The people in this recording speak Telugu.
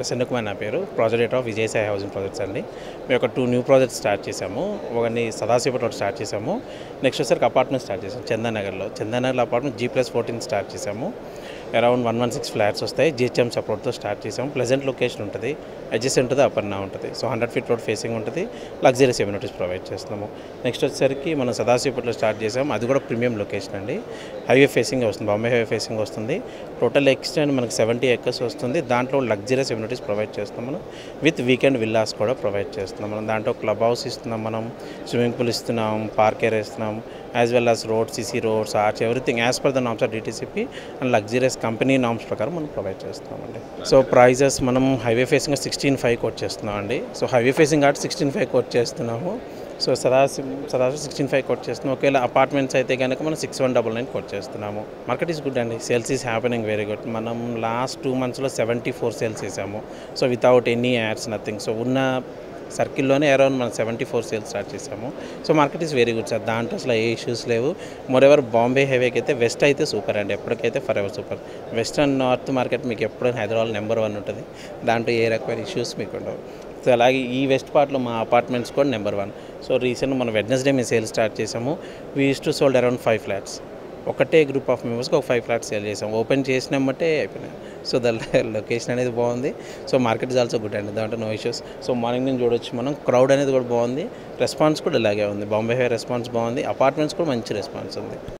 ప్రసన్న కుమార్ నా పేరు ప్రాజెక్ట్ డేటర్ ఆఫ్ విజయసాయి హౌసింగ్ ప్రాజెక్ట్స్ అండి మేము ఒక టూ న్యూ ప్రాజెక్ట్స్ స్టార్ట్ చేసాము ఒకటి సదాశివపట్లో స్టార్ట్ చేసాము నెక్స్ట్ వచ్చేసరికి అపార్ట్మెంట్ స్టార్ట్ చేసాము చందానగర్లో చందానగర్లో apartment G plus fourteen start చేసాము around one one six flats వస్తాయి జిహెచ్ఎం సపోర్ట్తో స్టార్ట్ చేసాము ప్లెజెంట్ లొకేషన్ ఉంటుంది అడ్జస్ట్ ఉంటుంది అపర్ణ ఉంటుంది so hundred feet road facing ఉంటుంది లగ్జరీస్ ఎమ్యూనిటీస్ ప్రొవైడ్ చేస్తున్నాము నెక్స్ట్ వచ్చేసరికి మనం సదాశివపట్లో స్టార్ట్ చేసాము అది కూడా ప్రీమియం లొకేషన్ అండి హైవే ఫేసింగ్ వస్తుంది బాంబే హైవే ఫేసింగ్ వస్తుంది టోటల్ ఎక్స్టెండ్ మనకి సెవెంటీ ఎకర్స్ వస్తుంది దాంట్లో లగ్జరీస్ ఎమ్యూనిటీస్ ప్రొవైడ్ చేస్తాం మనం విత్ వీకెండ్ విల్లాస్ కూడా ప్రొవైడ్ చేస్తున్నాం మనం దాంట్లో క్లబ్ హౌస్ ఇస్తున్నాం మనం స్విమ్మింగ్ పూల్ ఇస్తున్నాం పార్క్ ఏరియా ఇస్తున్నాం as well as road CC roads arch everything as per the norms of DTCP and luxurious company norms ప్రకారం మనం ప్రొవైడ్ చేస్తున్నామండి సో ప్రైజెస్ మనం highway facing sixteen five quote చేస్తున్నాం అండి సో హైవే ఫేసింగ్ కాబట్టి సిక్స్టీన్ ఫైవ్ కోట్ చేస్తున్నాము so Sadashiva Sadashiva sixteen five quote చేస్తున్నాం ఒకవేళ అపార్ట్మెంట్స్ అయితే కనుక మనం six one double nine quote చేస్తున్నాము మార్కెట్ ఈస్ గుడ్ అండి sales is happening very good మనం లాస్ట్ టూ మంత్స్లో సెవెంటీ ఫోర్ సేల్స్ చేసాము so without any ads nothing so ఉన్న సర్కిల్లోనే అరౌండ్ మనం సెవెంటీ ఫోర్ సేల్స్ స్టార్ట్ చేసాము so market is very good sir దాంట్లో అసలు ఏ ఇష్యూస్ లేవు మోర్ ఎవర్ బాంబే హైవేకి అయితే వెస్ట్ అయితే సూపర్ అండి ఎప్పటికైతే forever super west and north market మీకు ఎప్పుడైనా హైదరాబాద్ నెంబర్ వన్ ఉంటుంది దాంట్లో ఏ రకమైన ఇష్యూస్ మీకు ఉండవు సో అలాగే ఈ వెస్ట్ పార్ట్లో మా అపార్ట్మెంట్స్ కూడా నెంబర్ వన్ సో రీసెంట్ మనం వెడ్నెస్డే మేము సేల్ స్టార్ట్ చేసాము we use to sold around five flats ఒకటే గ్రూప్ ఆఫ్ మెంబర్స్కి ఒక ఫైవ్ ఫ్లాట్స్ సేల్ చేసాం ఓపెన్ చేసినామంటే అయిపోయినాయి సో ద లొకేషన్ అనేది బాగుంది so market is also good అండి దాంట్లో నో ఇష్యూస్ సో మార్నింగ్ నుంచి చూడొచ్చు మనం క్రౌడ్ అనేది కూడా బాగుంది రెస్పాన్స్ కూడా ఇలాగే ఉంది బాంబే హై రెస్పాన్స్ బాగుంది అపార్ట్మెంట్స్ కూడా మంచి రెస్పాన్స్ ఉంది